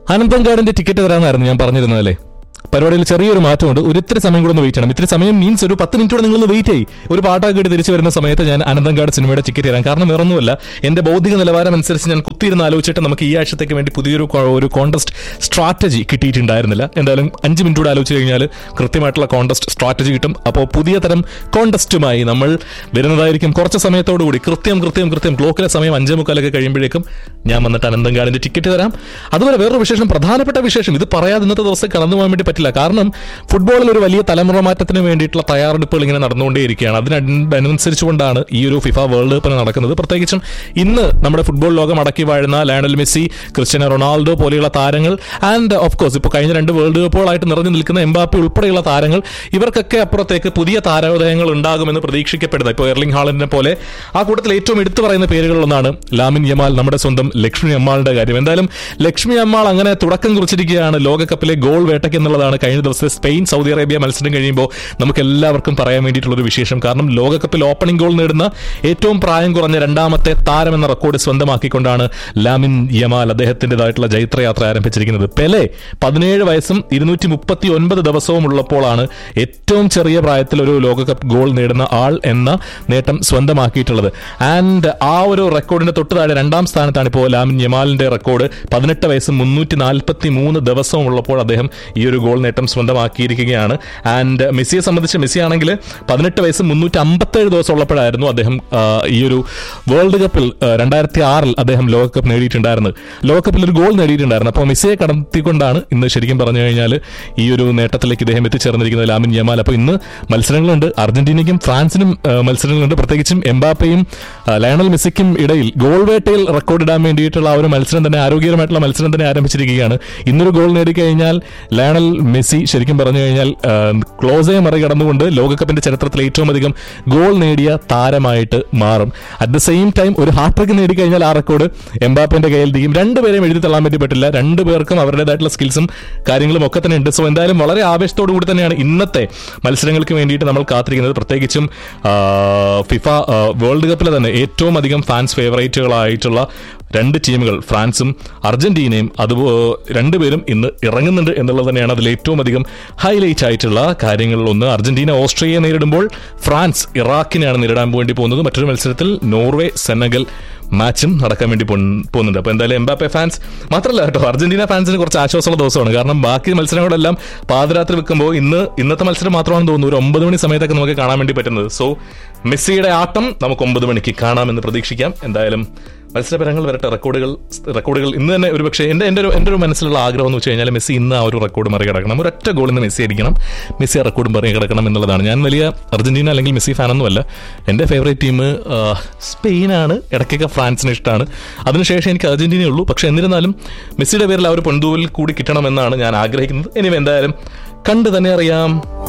അനന്തങ്കാടിന്റെ ticket തരാമെന്നായിരുന്നു ഞാൻ പറഞ്ഞിരുന്നതല്ലേ പരിപാടിയിൽ ചെറിയൊരു മാറ്റമുണ്ട് ഒരു ഇത്തിരി സമയം കൂടെ ഒന്ന് വെയിറ്റ് ചെയ്യണം ഇത്തിരി സമയം മീൻസ് ഒരു പത്ത് മിനിറ്റ് കൂടെ നിങ്ങളൊന്ന് വെയിറ്റ് ചെയ്യും ഒരു പാട്ടൊക്കെ കേട്ട് തിരിച്ചു വരുന്ന സമയത്ത് ഞാൻ അനന്തങ്കാട് സിനിമയുടെ ടിക്കറ്റ് തരാം കാരണം വേറൊന്നുമല്ല എന്റെ ബൗദ്ധിക നിലവാരം അനുസരിച്ച് ഞാൻ കുത്തിയിരുന്ന് ആലോചിച്ചിട്ട് നമുക്ക് ഈ ആഴ്ചത്തേക്ക് വേണ്ടി പുതിയൊരു കോ- ഒരു കോണ്ടസ്റ്റ് സ്ട്രാറ്റജി കിട്ടിയിട്ടുണ്ടായിരുന്നില്ല എന്തായാലും അഞ്ച് മിനിറ്റ് കൂടെ ആലോചിച്ച് കഴിഞ്ഞാൽ കൃത്യമായിട്ടുള്ള കോണ്ടസ്റ്റ് സ്ട്രാറ്റജി കിട്ടും അപ്പോൾ പുതിയ തരം കോണ്ടസ്റ്റുമായി നമ്മൾ വരുന്നതായിരിക്കും കുറച്ച് സമയത്തോടുകൂടി കൃത്യം കൃത്യം കൃത്യം ക്ലോക്കിലെ സമയം അഞ്ചേ മുക്കാലൊക്കെ കഴിയുമ്പോഴേക്കും ഞാൻ വന്നിട്ട് അനന്തങ്കാടിന്റെ ടിക്കറ്റ് തരാം അതുപോലെ വേറൊരു വിശേഷം പ്രധാനപ്പെട്ട വിശേഷം ഇത് പറയാതെ ഇന്നത്തെ ദിവസം കടന്നു പോകാൻ വേണ്ടി പറ്റില്ല കാരണം ഫുട്ബോളിൽ ഒരു വലിയ തലമുറ മാറ്റത്തിന് വേണ്ടിയിട്ടുള്ള തയ്യാറെടുപ്പുകൾ ഇങ്ങനെ നടന്നുകൊണ്ടേയിരിക്കുകയാണ് അതിനനുസരിച്ചുകൊണ്ടാണ് ഈ ഒരു ഫിഫ വേൾഡ് കപ്പ് നടക്കുന്നത് പ്രത്യേകിച്ചും ഇന്ന് നമ്മുടെ ഫുട്ബോൾ ലോകം അടക്കി വാഴുന്ന ലയണൽ മെസ്സി ക്രിസ്ത്യാനോ റൊണാൾഡോ പോലെയുള്ള താരങ്ങൾ ആൻഡ് ഓഫ് കോഴ്സ് ഇപ്പോൾ കഴിഞ്ഞ രണ്ട് വേൾഡ് കപ്പുകളായിട്ട് നിറഞ്ഞു നിൽക്കുന്ന എംബാപ്പി ഉൾപ്പെടെയുള്ള താരങ്ങൾ ഇവർക്കൊക്കെ അപ്പുറത്തേക്ക് പുതിയ താരോദയങ്ങൾ ഉണ്ടാകുമെന്ന് പ്രതീക്ഷിക്കപ്പെടുന്നത് ഇപ്പോൾ എർലിംഗ് ഹാളന്റിനെ പോലെ ആ കൂട്ടത്തിൽ ഏറ്റവും എടുത്തു പറയുന്ന പേരുകളിലൊന്നാണ് ലാമിൻ യമാൽ നമ്മുടെ സ്വന്തം ലക്ഷ്മി അമ്മാളുടെ കാര്യം എന്തായാലും ലക്ഷ്മി അമ്മാൾ അങ്ങനെ തുടക്കം കുറിച്ചിരിക്കുകയാണ് ലോകകപ്പിലെ ഗോൾ വേട്ടയ്ക്ക് എന്നുള്ളതാണ് കഴിഞ്ഞ ദിവസത്തെ സ്പെയിൻ സൗദി അറേബ്യ മത്സരം കഴിയുമ്പോൾ നമുക്ക് എല്ലാവർക്കും പറയാൻ വേണ്ടിയിട്ടുള്ള ഒരു വിശേഷം കാരണം ലോകകപ്പിൽ ഓപ്പണിംഗ് ഗോൾ നേടുന്ന ഏറ്റവും പ്രായം കുറഞ്ഞ രണ്ടാമത്തെ താരം എന്ന റെക്കോർഡ് സ്വന്തമാക്കിക്കൊണ്ടാണ് ലാമിൻ യമാൽ അദ്ദേഹത്തിൻ്റെതായിട്ടുള്ള ജൈത്രയാത്ര ആരംഭിച്ചിരിക്കുന്നത് പെലെ പതിനേഴ് വയസ്സും ഇരുന്നൂറ്റി മുപ്പത്തി ഒൻപത് ദിവസവും ഉള്ളപ്പോഴാണ് ഏറ്റവും ചെറിയ പ്രായത്തിൽ ഒരു ലോകകപ്പ് ഗോൾ നേടുന്ന ആൾ എന്ന നേട്ടം സ്വന്തമാക്കിയിട്ടുള്ളത് ആൻഡ് ആ ഒരു റെക്കോർഡിന്റെ തൊട്ട് താഴെ രണ്ടാം സ്ഥാനത്താണ് ഇപ്പോൾ ലാമിൻ യമാലിന്റെ റെക്കോർഡ് പതിനെട്ട് വയസ്സും മുന്നൂറ്റി നാൽപ്പത്തി മൂന്ന് ദിവസവും ഉള്ളപ്പോൾ അദ്ദേഹം ഈ ഒരു ഗോൾ നേട്ടം സ്വന്തമാക്കിയിരിക്കുകയാണ് ആൻഡ് മെസ്സിയെ സംബന്ധിച്ച് മെസ്സി ആണെങ്കിൽ പതിനെട്ട് വയസ്സ് മുന്നൂറ്റി അമ്പത്തേഴ് ദിവസം ഉള്ളപ്പോഴായിരുന്നു അദ്ദേഹം ആ, ഈ ഒരു വേൾഡ് കപ്പിൽ രണ്ടായിരത്തി ആറിൽ അദ്ദേഹം ലോകകപ്പ് നേടിയിട്ടുണ്ടായിരുന്നത് ലോകകപ്പിൽ ഒരു ഗോൾ നേടിയിട്ടുണ്ടായിരുന്നു അപ്പോൾ മെസ്സിയെ കടത്തിക്കൊണ്ടാണ് ഇന്ന് ശരിക്കും പറഞ്ഞു കഴിഞ്ഞാൽ ഈ ഒരു നേട്ടത്തിലേക്ക് ഇദ്ദേഹം എത്തിച്ചേർന്നിരിക്കുന്നത് ലാമിൻ യമാൽ അപ്പോൾ ഇന്ന് മത്സരങ്ങളുണ്ട് അർജന്റീനയ്ക്കും ഫ്രാൻസിനും ആ, മത്സരങ്ങളുണ്ട് പ്രത്യേകിച്ചും എംബാപ്പയും ആ, ലയണൽ മെസ്സിക്കും ഇടയിൽ ഗോൾ വേട്ടയിൽ റെക്കോർഡ് ഇടാൻ വേണ്ടിയിട്ടുള്ള ആ ഒരു മത്സരം തന്നെ ആരോഗ്യകരമായിട്ടുള്ള മത്സരം തന്നെ ആരംഭിച്ചിരിക്കുകയാണ് ഇന്നൊരു ഗോൾ നേടിക്കഴിഞ്ഞാൽ ലയണൽ മെസ്സി ശരിക്കും പറഞ്ഞു കഴിഞ്ഞാൽ ആ, ക്ലോസയെ മറികടന്നുകൊണ്ട് ലോകകപ്പിന്റെ ചരിത്രത്തിൽ ഏറ്റവും അധികം ഗോൾ നേടിയ താരമായിട്ട് മാറും അറ്റ് ദ സെയിം ടൈം ഒരു ഹാട്രിക് നേടിക്കഴിഞ്ഞാൽ ആ റെക്കോർഡ് എംബാപ്പിന്റെ കയ്യിൽ ഇരിക്കും രണ്ടുപേരെയും എഴുതി തള്ളാൻ വേണ്ടി പറ്റില്ല രണ്ടുപേർക്കും അവരുടേതായിട്ടുള്ള സ്കിൽസും കാര്യങ്ങളും ഒക്കെ തന്നെ ഉണ്ട് സോ എന്തായാലും വളരെ ആവേശത്തോടു കൂടി തന്നെയാണ് ഇന്നത്തെ മത്സരങ്ങൾക്ക് വേണ്ടിയിട്ട് നമ്മൾ കാത്തിരിക്കുന്നത് പ്രത്യേകിച്ചും ആ, ഫിഫ ആ, വേൾഡ് കപ്പിലെ തന്നെ ഏറ്റവും അധികം ഫാൻസ് ഫേവറേറ്റുകളായിട്ടുള്ള രണ്ട് ടീമുകൾ ഫ്രാൻസും അർജന്റീനയും അതുപോ രണ്ടുപേരും ഇന്ന് ഇറങ്ങുന്നുണ്ട് എന്നുള്ളത് തന്നെയാണ് അതിൽ ഏറ്റവും അധികം ഹൈലൈറ്റ് ആയിട്ടുള്ള കാര്യങ്ങളിൽ ഒന്ന് അർജന്റീന ഓസ്ട്രേലിയയെ നേരിടുമ്പോൾ ഫ്രാൻസ് ഇറാഖിനെയാണ് നേരിടാൻ വേണ്ടി പോകുന്നത് മറ്റൊരു മത്സരത്തിൽ നോർവേ സെനഗൽ മാച്ചും നടക്കാൻ വേണ്ടി പോൺ- പോകുന്നുണ്ട് അപ്പോൾ എന്തായാലും എംബാപ്പെ ഫാൻസ് മാത്രമല്ല കേട്ടോ അർജന്റീന ഫാൻസിന് കുറച്ച് ആശ്വാസമുള്ള ദിവസമാണ് കാരണം ബാക്കി മത്സരങ്ങളെല്ലാം പാതിരാത്രി വെക്കുമ്പോൾ ഇന്ന് ഇന്നത്തെ മത്സരം മാത്രമാണെന്ന് തോന്നുന്നു ഒരു ഒമ്പത് മണി സമയത്തൊക്കെ നമുക്ക് കാണാൻ വേണ്ടി പറ്റുന്നത് സോ മെസ്സിയുടെ ആട്ടം നമുക്ക് ഒമ്പത് മണിക്ക് കാണാമെന്ന് പ്രതീക്ഷിക്കാം എന്തായാലും മത്സരപരങ്ങൾ വരട്ടെ റെക്കോർഡുകൾ റെക്കോർഡുകൾ ഇന്ന് തന്നെ ഒരു പക്ഷേ എൻ്റെ എൻ്റെ ഒരു എൻ്റെ ഒരു മനസ്സിലുള്ള ആഗ്രഹം എന്ന് വെച്ച് കഴിഞ്ഞാൽ മെസ്സി ഇന്ന് ആ ഒരു റെക്കോർഡ് മറികടക്കണം ഒരൊറ്റ ഗോൾ ഇന്ന് മെസ്സി അടിക്കണം മെസ്സി ആ റെക്കോർഡ് മറികടക്കണം എന്നുള്ളതാണ് ഞാൻ വലിയ അർജന്റീന അല്ലെങ്കിൽ മെസ്സി ഫാനൊന്നുമല്ല എൻ്റെ ഫേവറേറ്റ് ടീം സ്പെയിനാണ് ഇടയ്ക്കൊക്കെ ഫ്രാൻസിന് ഇഷ്ടമാണ് അതിനുശേഷം എനിക്ക് അർജന്റീനയേ ഉള്ളൂ പക്ഷേ എന്നിരുന്നാലും മെസ്സിയുടെ പേരിൽ ആ ഒരു പൊന്തൂവിൽ കൂടി കിട്ടണമെന്നാണ് ഞാൻ ആഗ്രഹിക്കുന്നത് ഇനി എന്തായാലും കണ്ടു തന്നെ അറിയാം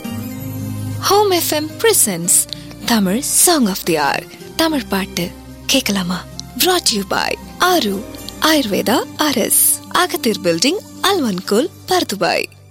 home FM presents Tamil song of the hour Tamil பாட்டு கேட்கலாமா brought you by Aaru Ayurveda RS அகத்தீர் பில்டிங் அல்வன்கோல் பர்துபாய்